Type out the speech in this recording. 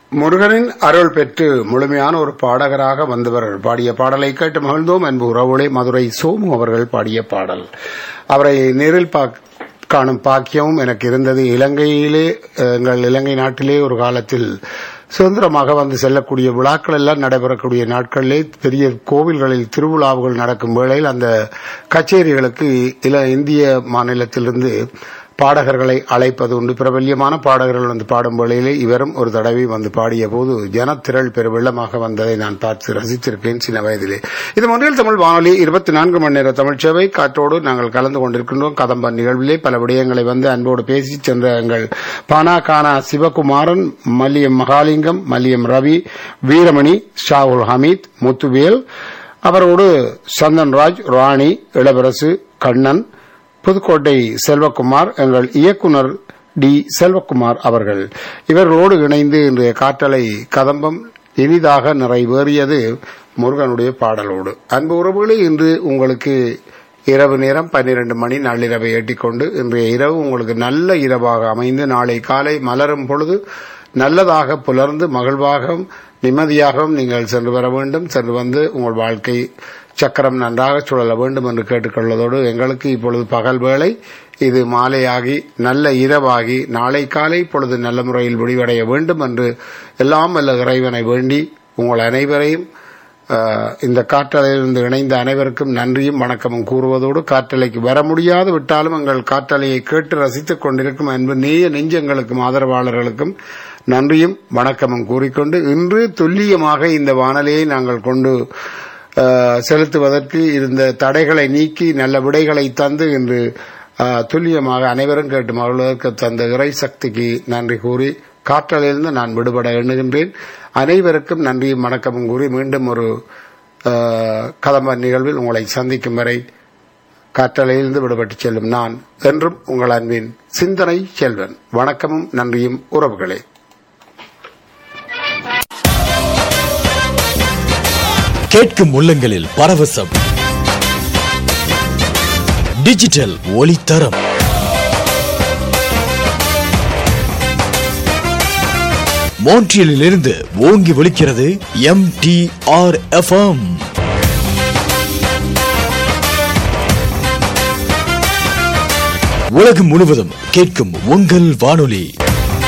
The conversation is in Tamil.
முருகனின் அருள் பெற்று முழுமையான ஒரு பாடகராக வந்தவர் பாடிய பாடலை கேட்டு மகிழ்ந்தோம் அன்பு உறவுகளே மதுரை சோமு அவர்கள் பாடிய பாடல் அவரை நேரில் பா காணும் பாக்கியமும் எனக்கு இருந்தது இலங்கையிலே எங்கள் இலங்கை நாட்டிலே ஒரு காலத்தில் சுதந்திரமாக வந்து செல்லக்கூடிய விழாக்கள் எல்லாம் நடைபெறக்கூடிய நாட்களிலே பெரிய கோவில்களில் திருவிழாவுகள் நடக்கும் வேளையில் அந்த கச்சேரிகளுக்கு இல இந்திய மாநிலத்திலிருந்து பாடகர்களை அழைப்பது உண்டு பிரபல்யமான பாடகர்கள் வந்து பாடும் வேளையிலே இவரும் ஒரு தடவை வந்து பாடிய போது ஜனத்திரள் பெருவெள்ளமாக வந்ததை நான் பார்த்து ரசித்திருக்கேன் சின்ன வயதிலே இது ஒன்றில் தமிழ் வானொலி இருபத்தி நான்கு மணி நேர தமிழ் சேவை காற்றோடு நாங்கள் கலந்து கொண்டிருக்கின்றோம் கதம்ப நிகழ்விலே பல விடயங்களை வந்து அன்போடு பேசி சென்ற எங்கள் பானா கானா சிவகுமாரன் மல்லியம் மகாலிங்கம் மல்லியம் ரவி வீரமணி ஷாகுல் ஹமீத் முத்துவேல் அவரோடு சந்தன்ராஜ் ராணி இளவரசு கண்ணன் புதுக்கோட்டை செல்வகுமார் எங்கள் இயக்குனர் டி செல்வகுமார் அவர்கள் இவர்களோடு இணைந்து இன்றைய காற்றலை கதம்பம் இனிதாக நிறைவேறியது முருகனுடைய பாடலோடு அன்பு உறவுகளே இன்று உங்களுக்கு இரவு நேரம் பன்னிரண்டு மணி நள்ளிரவை எட்டிக்கொண்டு இன்றைய இரவு உங்களுக்கு நல்ல இரவாக அமைந்து நாளை காலை மலரும் பொழுது நல்லதாக புலர்ந்து மகிழ்வாகவும் நிம்மதியாகவும் நீங்கள் சென்று வர வேண்டும் சென்று வந்து உங்கள் வாழ்க்கை சக்கரம் நன்றாக சுழல வேண்டும் என்று கேட்டுக்கொள்வதோடு எங்களுக்கு இப்பொழுது பகல் வேளை இது மாலையாகி நல்ல இரவாகி நாளை காலை பொழுது நல்ல முறையில் முடிவடைய வேண்டும் என்று எல்லாம் வல்ல இறைவனை வேண்டி உங்கள் அனைவரையும் இந்த காற்றலையிலிருந்து இணைந்த அனைவருக்கும் நன்றியும் வணக்கமும் கூறுவதோடு காற்றலைக்கு வர முடியாது விட்டாலும் எங்கள் காற்றலையை கேட்டு ரசித்துக் கொண்டிருக்கும் அன்பு நேய நெஞ்சங்களுக்கும் ஆதரவாளர்களுக்கும் நன்றியும் வணக்கமும் கூறிக்கொண்டு இன்று துல்லியமாக இந்த வானொலியை நாங்கள் கொண்டு செலுத்துவதற்கு இருந்த தடைகளை நீக்கி நல்ல விடைகளை தந்து இன்று துல்லியமாக அனைவரும் கேட்டு மகிழ்வதற்கு தந்த இறை சக்திக்கு நன்றி கூறி காற்றலிருந்து நான் விடுபட எண்ணுகின்றேன் அனைவருக்கும் நன்றியும் வணக்கமும் கூறி மீண்டும் ஒரு கதம்ப நிகழ்வில் உங்களை சந்திக்கும் வரை காற்றலையிலிருந்து விடுபட்டு செல்லும் நான் என்றும் உங்கள் அன்பின் சிந்தனை செல்வன் வணக்கமும் நன்றியும் உறவுகளே கேட்கும் உள்ளங்களில் பரவசம் டிஜிட்டல் ஒளித்தரம் மோன்ட்ரியலில் இருந்து ஓங்கி ஒலிக்கிறது எம் டி ஆர் எஃப் உலகம் முழுவதும் கேட்கும் உங்கள் வானொலி